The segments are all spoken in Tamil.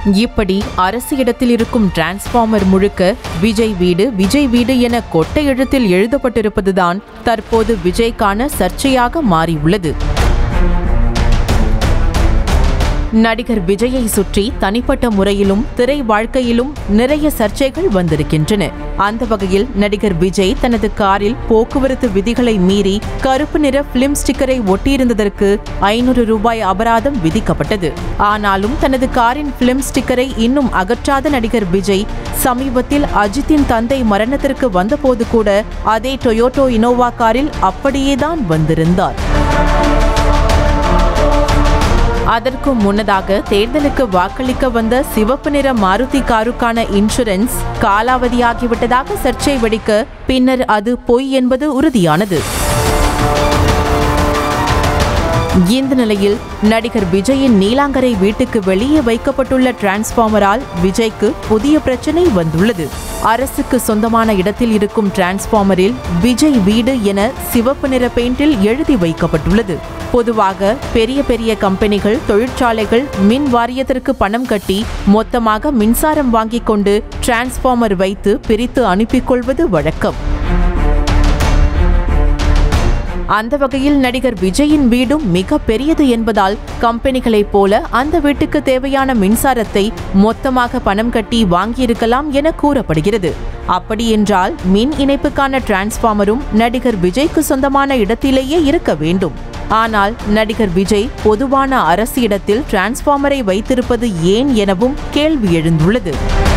இப்படி அரசு இடத்தில் இருக்கும் டிரான்ஸ்பார்மர் முழுக்க விஜய் வீடு விஜய் வீடு என கொட்டை எழுத்தில் எழுதப்பட்டிருப்பதுதான் தற்போது விஜய்க்கான சர்ச்சையாக மாறியுள்ளது நடிகர் விஜயை சுற்றி தனிப்பட்ட முறையிலும் திரை வாழ்க்கையிலும் நிறைய சர்ச்சைகள் வந்திருக்கின்றன அந்த வகையில் நடிகர் விஜய் தனது காரில் போக்குவரத்து விதிகளை மீறி கருப்பு நிற பிலிம் ஸ்டிக்கரை ஒட்டியிருந்ததற்கு ஐநூறு ரூபாய் அபராதம் விதிக்கப்பட்டது ஆனாலும் தனது காரின் பிலிம் ஸ்டிக்கரை இன்னும் அகற்றாத நடிகர் விஜய் சமீபத்தில் அஜித்தின் தந்தை மரணத்திற்கு வந்தபோது கூட அதே டொயோட்டோ இனோவா காரில் அப்படியேதான் வந்திருந்தார் அதற்கு முன்னதாக தேர்தலுக்கு வாக்களிக்க வந்த சிவப்பு நிற மாருதி காருக்கான இன்சூரன்ஸ் காலாவதியாகிவிட்டதாக சர்ச்சை வெடிக்க பின்னர் அது பொய் என்பது உறுதியானது இந்த நிலையில் நடிகர் விஜயின் நீலாங்கரை வீட்டுக்கு வெளியே வைக்கப்பட்டுள்ள டிரான்ஸ்பார்மரால் விஜய்க்கு புதிய பிரச்சனை வந்துள்ளது அரசுக்கு சொந்தமான இடத்தில் இருக்கும் டிரான்ஸ்பார்மரில் விஜய் வீடு என சிவப்பு நிற பெயிண்டில் எழுதி வைக்கப்பட்டுள்ளது பொதுவாக பெரிய பெரிய கம்பெனிகள் தொழிற்சாலைகள் மின் வாரியத்திற்கு பணம் கட்டி மொத்தமாக மின்சாரம் வாங்கிக் கொண்டு டிரான்ஸ்பார்மர் வைத்து பிரித்து அனுப்பிக் கொள்வது வழக்கம் அந்த வகையில் நடிகர் விஜயின் வீடும் மிக பெரியது என்பதால் கம்பெனிகளைப் போல அந்த வீட்டுக்கு தேவையான மின்சாரத்தை மொத்தமாக பணம் கட்டி வாங்கியிருக்கலாம் என கூறப்படுகிறது அப்படியென்றால் மின் இணைப்புக்கான டிரான்ஸ்பார்மரும் நடிகர் விஜய்க்கு சொந்தமான இடத்திலேயே இருக்க வேண்டும் ஆனால் நடிகர் விஜய் பொதுவான அரசு இடத்தில் டிரான்ஸ்பார்மரை வைத்திருப்பது ஏன் எனவும் கேள்வி எழுந்துள்ளது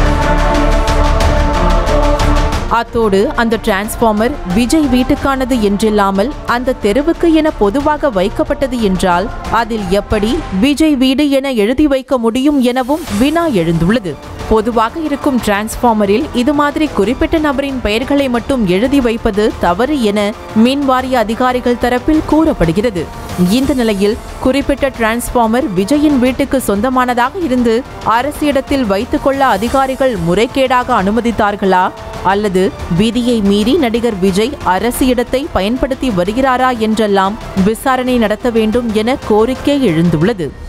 அத்தோடு அந்த டிரான்ஸ்பார்மர் விஜய் வீட்டுக்கானது என்றில்லாமல் அந்த தெருவுக்கு என பொதுவாக வைக்கப்பட்டது என்றால் அதில் எப்படி விஜய் வீடு என எழுதி வைக்க முடியும் எனவும் வினா எழுந்துள்ளது பொதுவாக இருக்கும் டிரான்ஸ்பார்மரில் இது மாதிரி குறிப்பிட்ட நபரின் பெயர்களை மட்டும் எழுதி வைப்பது தவறு என மின் வாரிய அதிகாரிகள் தரப்பில் கூறப்படுகிறது இந்த நிலையில் குறிப்பிட்ட டிரான்ஸ்பார்மர் விஜயின் வீட்டுக்கு சொந்தமானதாக இருந்து அரசு இடத்தில் வைத்துக்கொள்ள அதிகாரிகள் முறைகேடாக அனுமதித்தார்களா அல்லது விதியை மீறி நடிகர் விஜய் அரசு இடத்தை பயன்படுத்தி வருகிறாரா என்றெல்லாம் விசாரணை நடத்த வேண்டும் என கோரிக்கை எழுந்துள்ளது